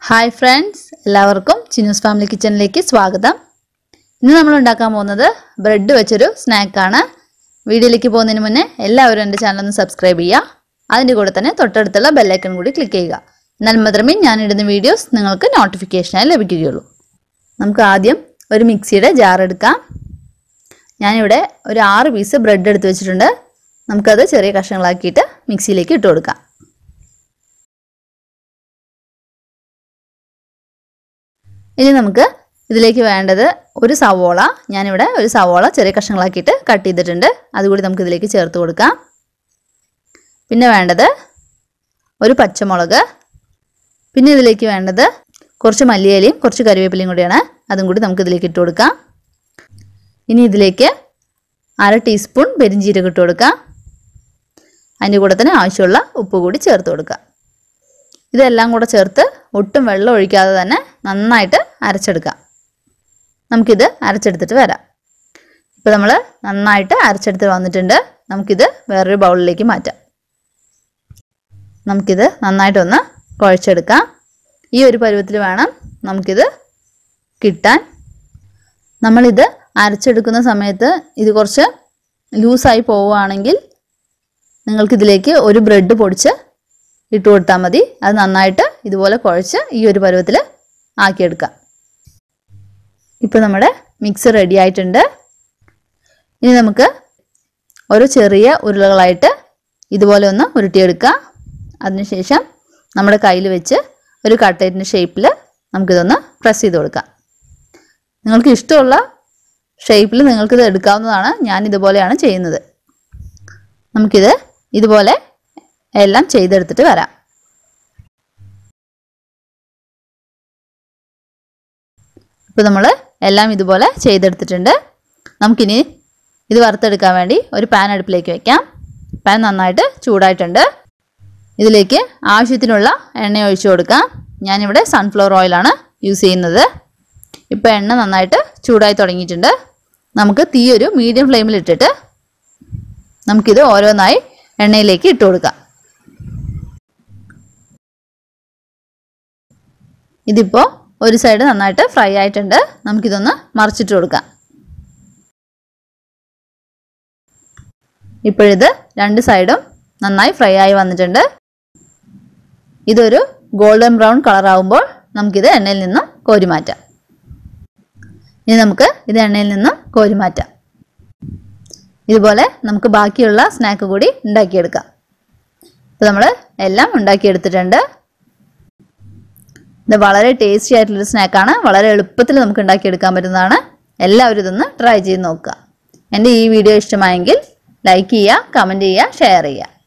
hi friends എല്ലാവർക്കും Chinnoos family കിച്ചണിലേക്ക് സ്വാഗതം ഇന്ന് നമ്മൾ ഉണ്ടാക്കാൻ പോകുന്നത് ബ്രെഡ് വെച്ചൊരു സ്നാക്കാണ് വീഡിയോയിലേക്ക് പോകുന്നതിന് മുന്നേ എല്ലാവരും എൻ്റെ ചാനൽ ഒന്ന് സബ്സ്ക്രൈബ് ചെയ്യുക അതിൻ്റെ കൂടെ തന്നെ തൊട്ടടുത്തുള്ള ബെല്ലൈക്കൺ കൂടി ക്ലിക്ക് ചെയ്യുക എന്നാൽ മാത്രമേ ഞാനിടുന്ന വീഡിയോസ് നിങ്ങൾക്ക് നോട്ടിഫിക്കേഷനായി ലഭിക്കുകയുള്ളൂ നമുക്ക് ആദ്യം ഒരു മിക്സിയുടെ ജാർ എടുക്കാം ഞാനിവിടെ ഒരു ആറ് പീസ് ബ്രെഡ് എടുത്ത് വെച്ചിട്ടുണ്ട് നമുക്കത് ചെറിയ കഷ്ണങ്ങളാക്കിയിട്ട് മിക്സിയിലേക്ക് ഇട്ട് കൊടുക്കാം ഇനി നമുക്ക് ഇതിലേക്ക് വേണ്ടത് ഒരു സവോള ഞാനിവിടെ ഒരു സവോള ചെറിയ കഷ്ണങ്ങളാക്കിയിട്ട് കട്ട് ചെയ്തിട്ടുണ്ട് അതുകൂടി നമുക്ക് ഇതിലേക്ക് ചേർത്ത് കൊടുക്കാം പിന്നെ വേണ്ടത് ഒരു പച്ചമുളക് പിന്നെ ഇതിലേക്ക് വേണ്ടത് കുറച്ച് മല്ലിയിലയും കുറച്ച് കറിവേപ്പിലയും കൂടിയാണ് അതും കൂടി നമുക്ക് ഇതിലേക്ക് ഇട്ട് കൊടുക്കാം ഇനി ഇതിലേക്ക് അര ടീസ്പൂൺ പെരിഞ്ചീരകം ഇട്ട് കൊടുക്കാം അതിൻ്റെ കൂടെ തന്നെ ആവശ്യമുള്ള ഉപ്പ് കൂടി ചേർത്ത് കൊടുക്കുക ഇതെല്ലാം കൂടെ ചേർത്ത് ഒട്ടും വെള്ളം ഒഴിക്കാതെ തന്നെ നന്നായിട്ട് അരച്ചെടുക്കാം നമുക്കിത് അരച്ചെടുത്തിട്ട് വരാം ഇപ്പോൾ നമ്മൾ നന്നായിട്ട് അരച്ചെടുത്ത് വന്നിട്ടുണ്ട് നമുക്കിത് വേറൊരു ബൗളിലേക്ക് മാറ്റാം നമുക്കിത് നന്നായിട്ടൊന്ന് കുഴച്ചെടുക്കാം ഈ ഒരു പരുവത്തിൽ വേണം നമുക്കിത് കിട്ടാൻ നമ്മളിത് അരച്ചെടുക്കുന്ന സമയത്ത് ഇത് കുറച്ച് ലൂസായി പോവുകയാണെങ്കിൽ നിങ്ങൾക്കിതിലേക്ക് ഒരു ബ്രെഡ് പൊടിച്ച് ഇട്ട് കൊടുത്താൽ മതി അത് നന്നായിട്ട് ഇതുപോലെ കുഴച്ച് ഈ ഒരു പരുവത്തിൽ ആക്കിയെടുക്കാം ഇപ്പോൾ നമ്മുടെ മിക്സ് റെഡി ആയിട്ടുണ്ട് ഇനി നമുക്ക് ഒരു ചെറിയ ഉരുളകളായിട്ട് ഇതുപോലെ ഒന്ന് ഉരുട്ടിയെടുക്കാം അതിനുശേഷം നമ്മുടെ കയ്യിൽ വെച്ച് ഒരു കട്ട്ലേറ്റിൻ്റെ ഷേപ്പിൽ നമുക്കിതൊന്ന് പ്രസ് ചെയ്ത് കൊടുക്കാം നിങ്ങൾക്ക് ഇഷ്ടമുള്ള ഷേപ്പിൽ നിങ്ങൾക്കിത് എടുക്കാവുന്നതാണ് ഞാൻ ഇതുപോലെയാണ് ചെയ്യുന്നത് നമുക്കിത് ഇതുപോലെ എല്ലാം ചെയ്തെടുത്തിട്ട് വരാം ഇപ്പോൾ നമ്മൾ എല്ലാം ഇതുപോലെ ചെയ്തെടുത്തിട്ടുണ്ട് നമുക്കിനി ഇത് വറുത്തെടുക്കാൻ വേണ്ടി ഒരു പാൻ അടുപ്പിലേക്ക് വെക്കാം പാൻ നന്നായിട്ട് ചൂടായിട്ടുണ്ട് ഇതിലേക്ക് ആവശ്യത്തിനുള്ള എണ്ണ ഒഴിച്ചു കൊടുക്കാം ഞാനിവിടെ സൺഫ്ലവർ ഓയിലാണ് യൂസ് ചെയ്യുന്നത് ഇപ്പോൾ എണ്ണ നന്നായിട്ട് ചൂടായി തുടങ്ങിയിട്ടുണ്ട് നമുക്ക് തീ ഒരു മീഡിയം ഫ്ലെയിമിൽ ഇട്ടിട്ട് നമുക്കിത് ഓരോന്നായി എണ്ണയിലേക്ക് ഇട്ട് കൊടുക്കാം ഇതിപ്പോൾ ഒരു സൈഡ് നന്നായിട്ട് ഫ്രൈ ആയിട്ടുണ്ട് നമുക്കിതൊന്ന് മറിച്ചിട്ട് കൊടുക്കാം ഇപ്പോഴിത് രണ്ട് സൈഡും നന്നായി ഫ്രൈ ആയി വന്നിട്ടുണ്ട് ഇതൊരു ഗോൾഡൻ ബ്രൗൺ കളർ ആകുമ്പോൾ നമുക്കിത് എണ്ണയിൽ നിന്നും കോരി മാറ്റാം ഇനി നമുക്ക് ഇത് എണ്ണയിൽ നിന്നും കോരി മാറ്റാം ഇതുപോലെ നമുക്ക് ബാക്കിയുള്ള സ്നാക്ക് കൂടി ഉണ്ടാക്കിയെടുക്കാം ഇപ്പോൾ നമ്മൾ എല്ലാം ഉണ്ടാക്കിയെടുത്തിട്ടുണ്ട് ഇത് വളരെ ടേസ്റ്റി ആയിട്ടുള്ളൊരു സ്നാക്കാണ് വളരെ എളുപ്പത്തിൽ നമുക്ക് ഉണ്ടാക്കിയെടുക്കാൻ പറ്റുന്നതാണ് എല്ലാവരും ഇതൊന്ന് ട്രൈ ചെയ്ത് നോക്കുക എൻ്റെ ഈ വീഡിയോ ഇഷ്ടമായെങ്കിൽ ലൈക്ക് ചെയ്യുക കമൻറ്റ് ചെയ്യുക ഷെയർ ചെയ്യുക